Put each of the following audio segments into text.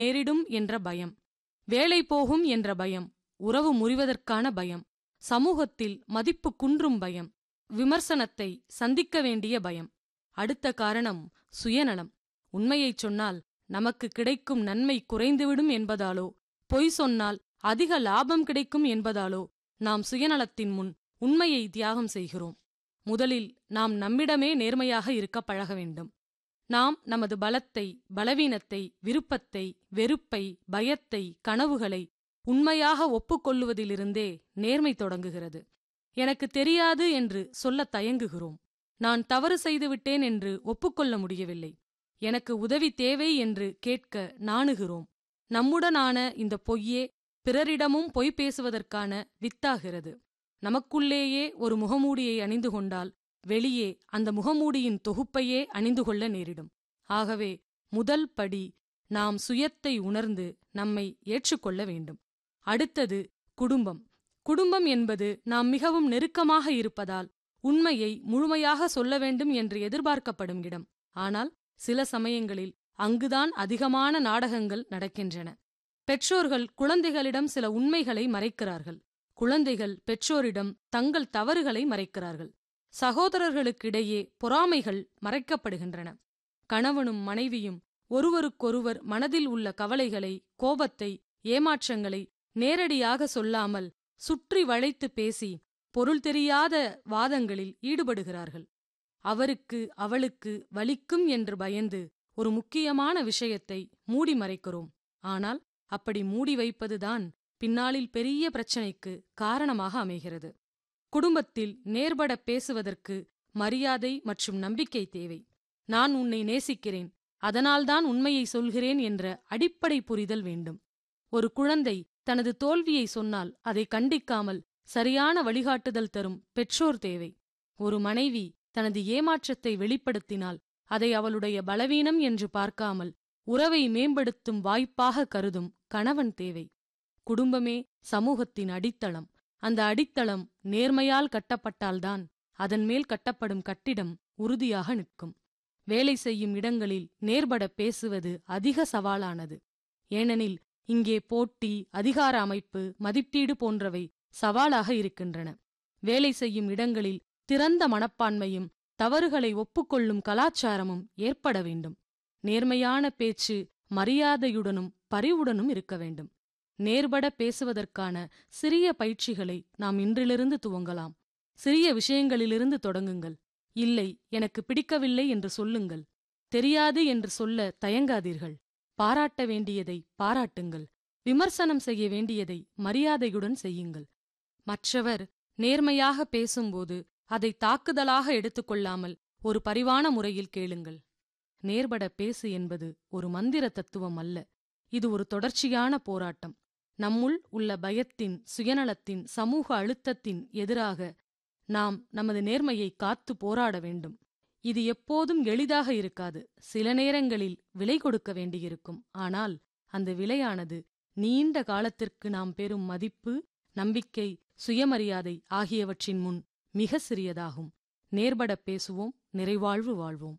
நேரிடும் என்ற பயம் வேலை போகும் என்ற பயம் உறவு முறிவதற்கான பயம் சமூகத்தில் மதிப்பு குன்றும் பயம் விமர்சனத்தை சந்திக்க வேண்டிய பயம் அடுத்த காரணம் சுயநலம் உண்மையைச் சொன்னால் நமக்கு கிடைக்கும் நன்மை குறைந்துவிடும் என்பதாலோ பொய் சொன்னால் அதிக லாபம் கிடைக்கும் என்பதாலோ நாம் சுயநலத்தின் முன் உண்மையை தியாகம் செய்கிறோம் முதலில் நாம் நம்மிடமே நேர்மையாக இருக்க பழக வேண்டும் நாம் நமது பலத்தை பலவீனத்தை விருப்பத்தை வெறுப்பை பயத்தை கனவுகளை உண்மையாக ஒப்புக்கொள்ளுவதிலிருந்தே நேர்மை தொடங்குகிறது எனக்கு தெரியாது என்று சொல்லத் தயங்குகிறோம் நான் தவறு செய்துவிட்டேன் என்று ஒப்புக்கொள்ள முடியவில்லை எனக்கு உதவி தேவை என்று கேட்க நாணுகிறோம் நம்முடனான இந்த பொய்யே பிறரிடமும் பொய் பேசுவதற்கான வித்தாகிறது நமக்குள்ளேயே ஒரு முகமூடியை அணிந்து கொண்டால் வெளியே அந்த முகமூடியின் தொகுப்பையே அணிந்து கொள்ள நேரிடும் ஆகவே முதல் படி நாம் சுயத்தை உணர்ந்து நம்மை ஏற்றுக்கொள்ள வேண்டும் அடுத்தது குடும்பம் குடும்பம் என்பது நாம் மிகவும் நெருக்கமாக இருப்பதால் உண்மையை முழுமையாக சொல்ல வேண்டும் என்று எதிர்பார்க்கப்படும் இடம் ஆனால் சில சமயங்களில் அங்குதான் அதிகமான நாடகங்கள் நடக்கின்றன பெற்றோர்கள் குழந்தைகளிடம் சில உண்மைகளை மறைக்கிறார்கள் குழந்தைகள் பெற்றோரிடம் தங்கள் தவறுகளை மறைக்கிறார்கள் சகோதரர்களுக்கிடையே பொறாமைகள் மறைக்கப்படுகின்றன கணவனும் மனைவியும் ஒருவருக்கொருவர் மனதில் உள்ள கவலைகளை கோபத்தை ஏமாற்றங்களை நேரடியாக சொல்லாமல் சுற்றி வளைத்து பேசி பொருள் தெரியாத வாதங்களில் ஈடுபடுகிறார்கள் அவருக்கு அவளுக்கு வலிக்கும் என்று பயந்து ஒரு முக்கியமான விஷயத்தை மூடி மறைக்கிறோம் ஆனால் அப்படி மூடி வைப்பதுதான் பின்னாளில் பெரிய பிரச்சனைக்கு காரணமாக அமைகிறது குடும்பத்தில் நேர்பட பேசுவதற்கு மரியாதை மற்றும் நம்பிக்கை தேவை நான் உன்னை நேசிக்கிறேன் அதனால்தான் உண்மையை சொல்கிறேன் என்ற அடிப்படை புரிதல் வேண்டும் ஒரு குழந்தை தனது தோல்வியை சொன்னால் அதை கண்டிக்காமல் சரியான வழிகாட்டுதல் தரும் பெற்றோர் தேவை ஒரு மனைவி தனது ஏமாற்றத்தை வெளிப்படுத்தினால் அதை அவளுடைய பலவீனம் என்று பார்க்காமல் உறவை மேம்படுத்தும் வாய்ப்பாக கருதும் கணவன் தேவை குடும்பமே சமூகத்தின் அடித்தளம் அந்த அடித்தளம் நேர்மையால் கட்டப்பட்டால்தான் அதன் மேல் கட்டப்படும் கட்டிடம் உறுதியாக நிற்கும் வேலை செய்யும் இடங்களில் நேர்பட பேசுவது அதிக சவாலானது ஏனெனில் இங்கே போட்டி அதிகார அமைப்பு மதிப்பீடு போன்றவை சவாலாக இருக்கின்றன வேலை செய்யும் இடங்களில் திறந்த மனப்பான்மையும் தவறுகளை ஒப்புக்கொள்ளும் கலாச்சாரமும் ஏற்பட வேண்டும் நேர்மையான பேச்சு மரியாதையுடனும் பரிவுடனும் இருக்க வேண்டும் நேர்பட பேசுவதற்கான சிறிய பயிற்சிகளை நாம் இன்றிலிருந்து துவங்கலாம் சிறிய விஷயங்களிலிருந்து தொடங்குங்கள் இல்லை எனக்கு பிடிக்கவில்லை என்று சொல்லுங்கள் தெரியாது என்று சொல்ல தயங்காதீர்கள் பாராட்ட வேண்டியதை பாராட்டுங்கள் விமர்சனம் செய்ய வேண்டியதை மரியாதையுடன் செய்யுங்கள் மற்றவர் நேர்மையாக பேசும்போது அதை தாக்குதலாக எடுத்துக்கொள்ளாமல் ஒரு பரிவான முறையில் கேளுங்கள் நேர்பட பேசு என்பது ஒரு மந்திர தத்துவம் அல்ல இது ஒரு தொடர்ச்சியான போராட்டம் நம்முள் உள்ள பயத்தின் சுயநலத்தின் சமூக அழுத்தத்தின் எதிராக நாம் நமது நேர்மையை காத்து போராட வேண்டும் இது எப்போதும் எளிதாக இருக்காது சில நேரங்களில் விலை கொடுக்க வேண்டியிருக்கும் ஆனால் அந்த விலையானது நீண்ட காலத்திற்கு நாம் பெறும் மதிப்பு நம்பிக்கை சுயமரியாதை ஆகியவற்றின் முன் மிக சிறியதாகும் நேர்பட பேசுவோம் நிறைவாழ்வு வாழ்வோம்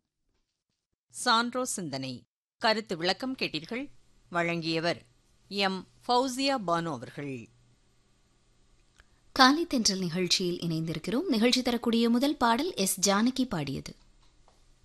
சான்றோ சிந்தனை கருத்து விளக்கம் கேட்டீர்கள் வழங்கியவர் எம் ஃபௌசியா பானு அவர்கள் காலை தென்றல் நிகழ்ச்சியில் இணைந்திருக்கிறோம் நிகழ்ச்சி தரக்கூடிய முதல் பாடல் எஸ் ஜானகி பாடியது